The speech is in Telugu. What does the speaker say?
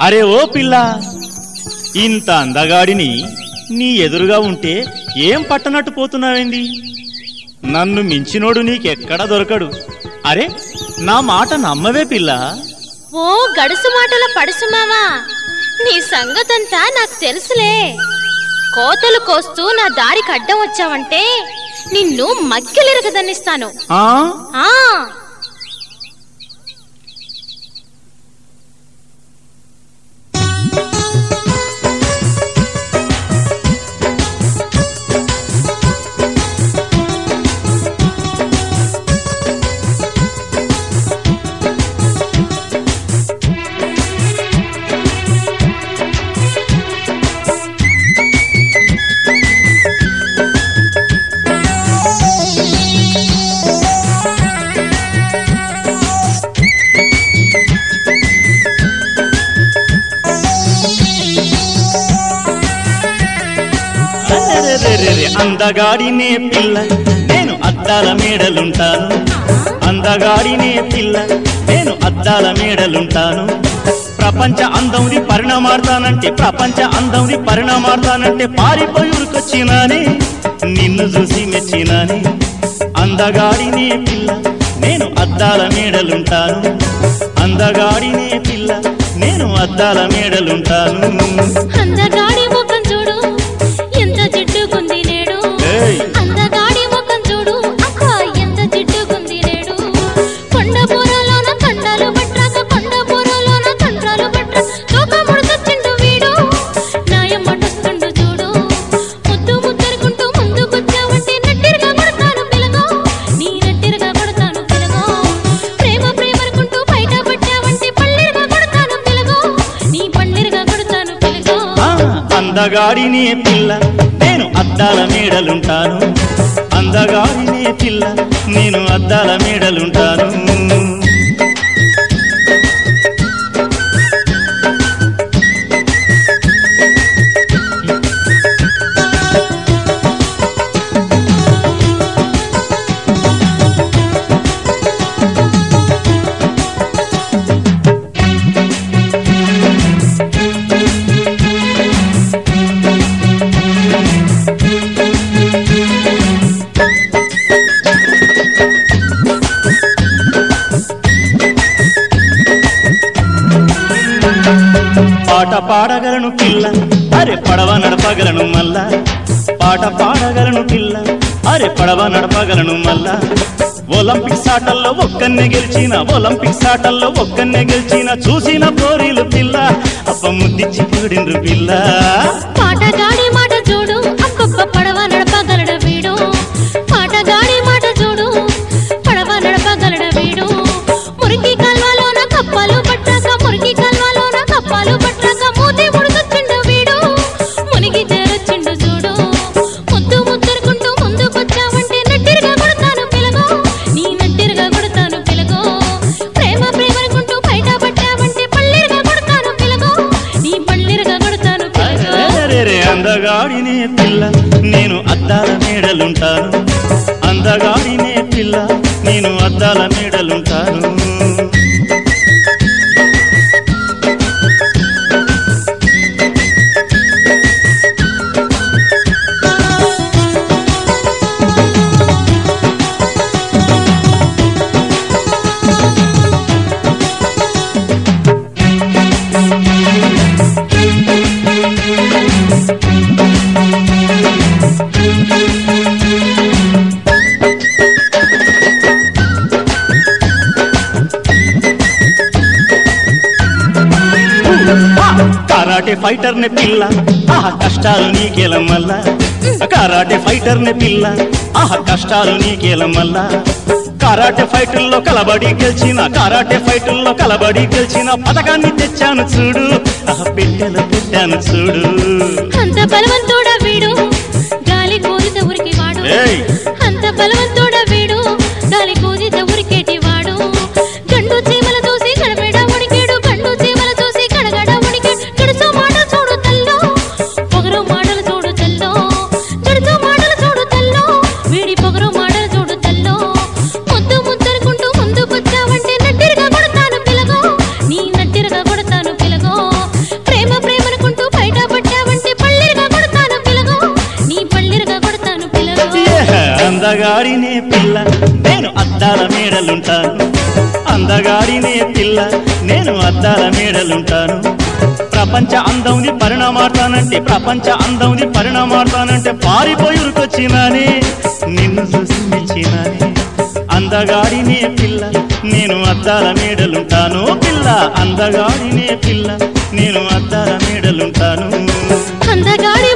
అరే ఓ పిల్ల ఇంత అందగాడిని నీ ఎదురుగా ఉంటే ఏం పట్టనట్టు పోతున్నావేంది నన్ను మించినోడు నీకెక్కడ దొరకడు అరే నా మాట నమ్మవే పిల్ల ఓ గడుసు మాటల పడుసు మావా నీ సంగతంతా నాకు తెలుసులే కోతలు కోస్తూ నా దారికి అడ్డం వచ్చావంటే నిన్ను మక్కిలిరగదన్నిస్తాను ఆ ఆ అరెరెరెరెరె, అందగాడినే పిల్ల నేను అద్దాల మేడలుంటాను అందగాడినే పిల్ల నేను అద్దాల మేడలుంటాను ప్రపంచ అందంది పరిణామాడతానంటే ప్రపంచ అందంది పరిణామాడతానంటే పారిపోయి ఉరికొచ్చినానే నిన్ను చూసి మెచ్చినానే అందగాడినే పిల్ల నేను అద్దాల మేడలుంటాను అందగాడినే పిల్ల నేను అద్దాల మేడలుంటాను అందగాడి ముఖం చూడు ఎంత జిడ్డుకుంది నేడు ఏయ్. అందగాడి ముఖం చూడు అక్క ఎంత జిడ్డుకుంది నేడు కొండ బూరలోన కండాలు పట్టాక కొండ బూరలోన కండ్రాలు పట్ట తోక ముడతచ్చిండు వీడు నాయం మటుస్తుండు చూడు ముద్దు ముద్దరుకుంటూ ముందుకొచ్చావంటే నట్టిరుగా కొడతాను పిలగో నీ నట్టిరుగా కొడతాను పిలగో ప్రేమ ప్రేమనుకుంటూ బయట పట్టావంటే పళ్ళిరుగా కొడతాను పిలగో నీ పళ్ళిరుగా కొడతాను పిలగో ఆ, అందగాడినే పిల్ల నేను అద్దాల మేడలుంటాను అందగాడినే పిల్ల నేను అద్దాల మేడలుంటాను పాట పాడగలను పిల్ల అరే పడవ నడపగలను మల్లా పాట పాడగలను పిల్ల అరే పడవ నడపగలను మల్లా ఒలింపిక్స్ ఆటల్లో ఒక్కన్నే గెలిచిన ఒలింపిక్స్ ఆటల్లో ఒక్కన్నే గెలిచిన చూసిన పోరీలు పిల్ల అప్ప ముద్దిచ్చి కూడిండ్రు పిల్ల పాటగాడి మాట చూడు అక్కొక్క పడవ నడపగలడ వీడు పాటగాడి మాట చూడు పడవ నడపగలడ వీడు మురికి కల్వలోన కప్పాలు పట్టాక మురికి కల్వలోన కప్పాలు పట్టాక మూతి ముడుకొచ్చిండు వీడు మునిగి చేరొచ్చిండు చూడు ముద్దు ముద్దరుకుంటూ ముందుకొచ్చావంటే నట్టిరుగా కొడతాను పిలగో నీ నట్టిరుగా కొడతాను పిలగో ప్రేమ ప్రేమనుకుంటూ బయట పట్టావంటే పళ్ళిరుగా కొడతాను పిలగో నీ పళ్ళిరుగా కొడతాను పిలగో అరెరెరె, అందగాడినే పిల్ల నేను అద్దాల మేడలుంటాను అందగాడినే పిల్ల నేను అద్దాల మేడలుంటాను కరాటే ఫైటర్ నే పిల్ల ఆహా కష్టాలు నీకేలం మల్లా కరాటే ఫైటర్ నే పిల్ల ఆహా కష్టాలు నీకేలం మల్లా కరాటే ఫైటుల్లో కలబడి గెలిచిన కరాటే ఫైటుల్లో కలబడి గెలిచిన పథకాన్ని తెచ్చాను చూడు ఆహా పెట్టెలు పెట్టాను చూడు అంత బలవంతుడ వీడు గాలి కోరిత ఉరికి వాడు ఏయ్. అంత బలవంతుడ వీడు గాలి కోరిత ఉరికేటి వాడు గండు చీమల చూసి గడబెడ ఉడికేడు గండు చీమల చూసి గడగడ ఉడికేడు గడుచు మాట చూడు తల్లో పొగరు మాటలు చూడు తల్లో గడుచు మాటలు చూడు తల్లో వీడి పొగరు మాటలు చూడు తల్లో ముద్దు ముద్దరుకుంటూ ముందుకొచ్చావంటే నట్టిరుగా కొడతాను పిలగో నీ నట్టిరుగా కొడతాను పిలగో మేడలుంటాను అందగాడినే పిల్ల నేను అద్దాల మేడలుంటాను ప్రపంచ అందంది పరిణామాడతానంటే ప్రపంచ అందంది పరిణామాడతానంటే పారిపోయి ఉరికొచ్చినానే నిన్ను చూసి మెచ్చినానే అందగాడినే పిల్ల నేను అద్దాల మేడలుంటాను పిల్ల అందగాడినే పిల్ల నేను అద్దాల మేడలుంటాను అందగాడి